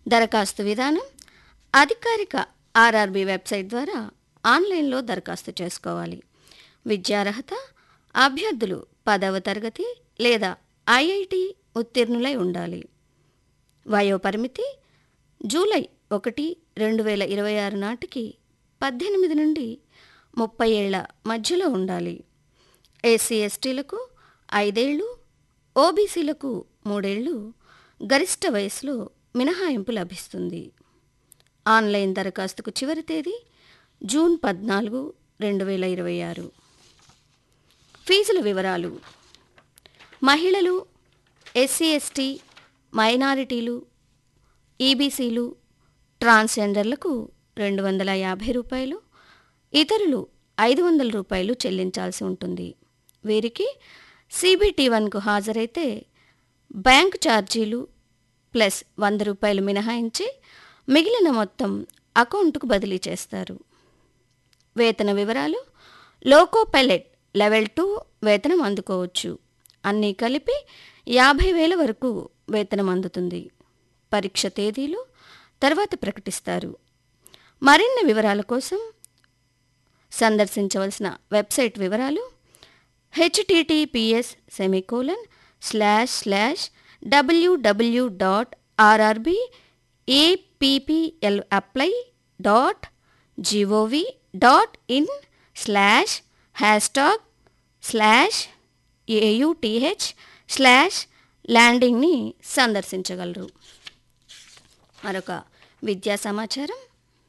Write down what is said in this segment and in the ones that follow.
దరఖాస్తు విధానం అధికారిక ఆర్ఆర్బి వెబ్సైట్ ద్వారా ఆన్లైన్లో దరఖాస్తు చేసుకోవాలి విద్యార్హత అభ్యర్థులు పదవ తరగతి లేదా ఐఐటి ఉత్తీర్ణులై ఉండాలి వయోపరిమితి జూలై ఒకటి రెండు వేల ఇరవై ఆరు నాటికి పద్దెనిమిది నుండి ముప్పై ఏళ్ల మధ్యలో ఉండాలి ఎస్సీ ఎస్టీలకు ఐదేళ్లు ఓబీసీలకు మూడేళ్లు గరిష్ట వయసులో మినహాయింపు లభిస్తుంది ఆన్లైన్ దరఖాస్తుకు చివరి తేదీ జూన్ పద్నాలుగు రెండు వేల ఇరవై ఆరు ఫీజుల వివరాలు మహిళలు ఎస్సీ ఎస్టీ మైనారిటీలు ఈబీసీలు ట్రాన్స్జెండర్లకు రెండు వందల యాభై రూపాయలు ఇతరులు ఐదు వందల రూపాయలు చెల్లించాల్సి ఉంటుంది వీరికి సిబిటి వన్కు హాజరైతే బ్యాంక్ ఛార్జీలు ప్లస్ వంద రూపాయలు మినహాయించి మిగిలిన మొత్తం అకౌంటుకు బదిలీ చేస్తారు వేతన వివరాలు లోకో పైలట్ లెవెల్ టూ వేతనం అందుకోవచ్చు అన్నీ కలిపి యాభై వేల వరకు వేతనం అందుతుంది పరీక్ష తేదీలు తర్వాత ప్రకటిస్తారు మరిన్ని వివరాల కోసం సందర్శించవలసిన వెబ్సైట్ వివరాలు HTTPS semicolon slash slash WWW dot RRB APPL apply dot GOV dot in slash hashtag slash AUTH slash ల్యాండింగ్ని సందర్శించగలరు మరొక విద్యా సమాచారం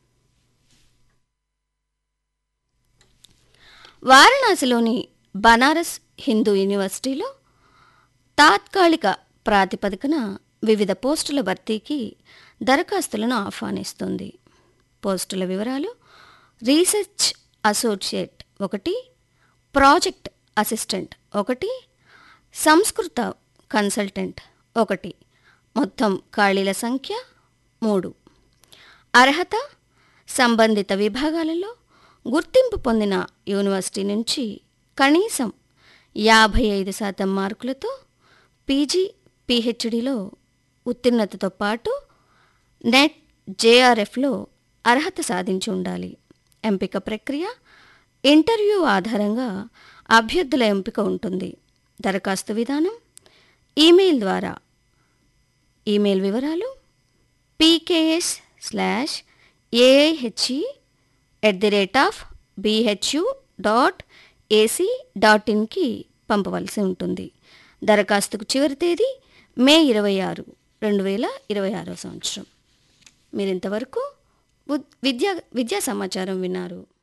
వారణాసిలోని బనారస్ హిందూ యూనివర్సిటీలో తాత్కాలిక ప్రాతిపదికన వివిధ పోస్టుల భర్తీకి దరఖాస్తులను ఆహ్వానిస్తుంది పోస్టుల వివరాలు రీసెర్చ్ అసోసియేట్ ఒకటి ప్రాజెక్ట్ అసిస్టెంట్ ఒకటి సంస్కృత కన్సల్టెంట్ ఒకటి మొత్తం ఖాళీల సంఖ్య మూడు అర్హత సంబంధిత విభాగాలలో గుర్తింపు పొందిన యూనివర్సిటీ నుంచి కనీసం యాభై ఐదు శాతం మార్కులతో పీజీ పీహెచ్డీలో ఉత్తీర్ణతతో పాటు నెట్ జేఆర్ఎఫ్లో అర్హత సాధించి ఉండాలి ఎంపిక ప్రక్రియ ఇంటర్వ్యూ ఆధారంగా అభ్యర్థుల ఎంపిక ఉంటుంది దరఖాస్తు విధానం ఈమెయిల్ ద్వారా ఈమెయిల్ వివరాలు PKS slash AIHE at the rate of BHU dot AC dot ఇన్కి పంపవలసి ఉంటుంది దరఖాస్తుకు చివరి తేదీ మే ఇరవై ఆరు రెండు వేల ఇరవై ఆరో సంవత్సరం మీరు ఇంతవరకు ఉద్- విద్యా విద్యా సమాచారం విన్నారు